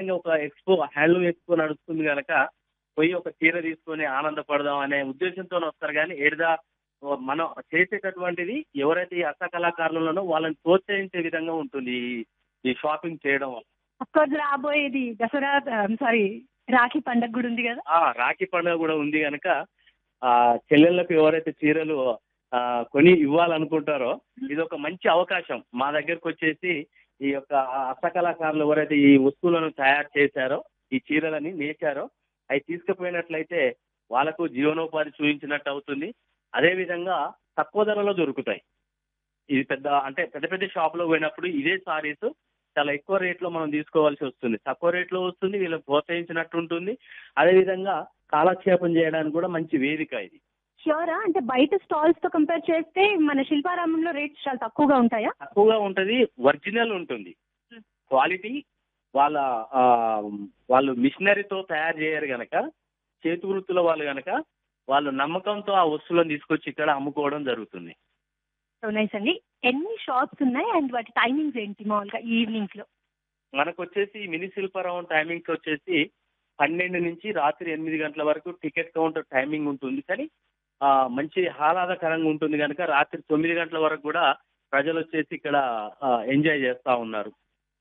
ప్రధానంగా ఒక expo handloom expo నడుస్తుంది కనుక పోయి ఒక చీర తీసుకొని ఆనందపడదాం అనే ఉద్దేశంతో వస్తారు కానీ ఏడిదా మనం చేసేటటువంటిది ఎవరైతే ఈ హస్తకళాకారులను వాళ్ళని ప్రోత్సహించే విధంగా ఉంటుంది ఈ- ఈ షాపింగ్ చేయడం వల్ల అఫ్కోర్స్ రాబోయేది దసరా సారీ రాఖీ పండగ కూడా ఉంది కదా ఆ రాఖీ పండుగ కూడా ఉంది కనుక ఆ చెల్లెళ్ళకు ఎవరైతే చీరలు ఆ కొని ఇవ్వాలనుకుంటారో ఇది ఒక మంచి అవకాశం మా దగ్గరకు వచ్చేసి ఈ యొక్క హస్తకళాకారులు ఎవరైతే ఈ వస్తువులను తయారు చేశారో ఈ చీరలని నేచారో అవి తీసుకుపోయినట్లయితే వాళ్ళకు జీవనోపాధి చూపించినట్టు అవుతుంది అదే విధంగా తక్కువ ధరలో దొరుకుతాయి ఇది పెద్ద అంటే పెద్ద పెద్ద షాప్ లో పోయినప్పుడు ఇదే సారీస్ చాలా ఎక్కువ రేట్ లో మనం తీసుకోవాల్సి వస్తుంది తక్కువ రేట్ లో వస్తుంది వీళ్ళకి ప్రోత్సహించినట్టు ఉంటుంది అదే విధంగా కాలక్షేపం చేయడానికి కూడా మంచి వేదిక ఇది ష్యూరా అంటే బయట స్టాల్స్ తో కంపేర్ చేస్తే మన శిల్పారామంలో రేట్స్ చాలా తక్కువగా ఉంటాయా తక్కువగా ఉంటది ఒరిజినల్ ఉంటుంది క్వాలిటీ వాళ్ళ ఆ, వాళ్ళు మిషనరీతో తయారు చేయరు గనక చేతి వృత్తుల వాళ్ళు గనక వాళ్ళు నమ్మకంతో ఆ వస్తువులను తీసుకొచ్చి ఇక్కడ అమ్ముకోవడం జరుగుతుంది సో నైస్ అండి ఎన్ని షాప్స్ ఉన్నాయి అండ్ వాటి టైమింగ్స్ ఏంటి మామూలుగా ఈవినింగ్స్ లో మనకు వచ్చేసి మినీ శిల్పారావం టైమింగ్స్ వచ్చేసి పన్నెండు నుంచి రాత్రి ఎనిమిది గంటల వరకు టికెట్ కౌంటర్ టైమింగ్ ఉంటుంది కానీ ఆ, మంచి ఆహ్లాదకరంగా ఉంటుంది కనుక రాత్రి తొమ్మిది గంటల వరకు కూడా ప్రజలు వచ్చేసి ఇక్కడ ఎంజాయ్ చేస్తా ఉన్నారు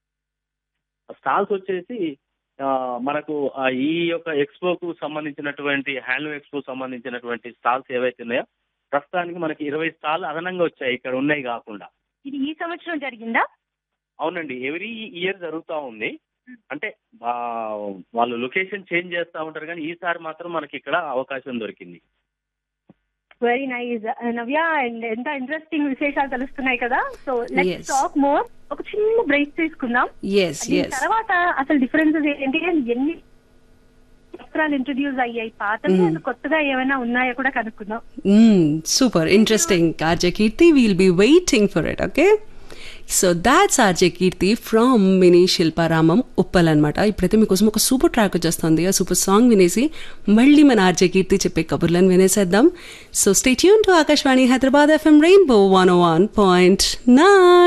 స్టాల్స్ వచ్చేసి ఆ, మనకు ఆ, ఈ యొక్క ఎక్స్పోకు సంబంధించినటువంటి హ్యాండ్లూమ్ ఎక్స్పో సంబంధించినటువంటి స్టాల్స్ ఏవైతే ఉన్నాయో ప్రస్తుతానికి మనకి ఇరవై స్టాల్ అదనంగా వచ్చాయి ఇక్కడ ఉన్నాయి కాకుండా ఇది ఈ సంవత్సరం జరిగిందా అవునండి ఎవ్రీ ఇయర్ జరుగుతూ ఉంది అంటే ఆ, వాళ్ళు లొకేషన్ చేంజ్ చేస్తూ ఉంటారు కానీ ఈసారి మాత్రం మనకి ఇక్కడ అవకాశం దొరికింది వెరీ నైస్ నవ్య అండ్ ఎంత ఇంట్రెస్టింగ్ విశేషాలు తెలుస్తున్నాయి కదా so Yes. Let's talk more ఒక చిన్న బ్రేక్ తీసుకుందాం ఎస్ దీని ఎస్ తర్వాత అసలు డిఫరెన్సెస్ ఏంటి and ఎన్ని వస్త్రాలు ఇంట్రడ్యూస్ అయ్యాయి పాతవి Mm. and కొత్తగా ఏమైనా ఉన్నాయో కూడా కనుక్కుందాం super interesting RJ Keerthi will be waiting for it okay so that's RJ Keerthi from mini Shilparamam Uppal అనమాట ఇప్పుడైతే మీకోసం ఒక సూపర్ ట్రాక్ వచ్చేస్తుంది ఆ సూపర్ సాంగ్ వినేసి మళ్ళీ మన ఆర్జే కీర్తి చెప్పే కబుర్లను వినేసేద్దాం so stay tuned to Akashvani Hyderabad FM rainbow one one point nine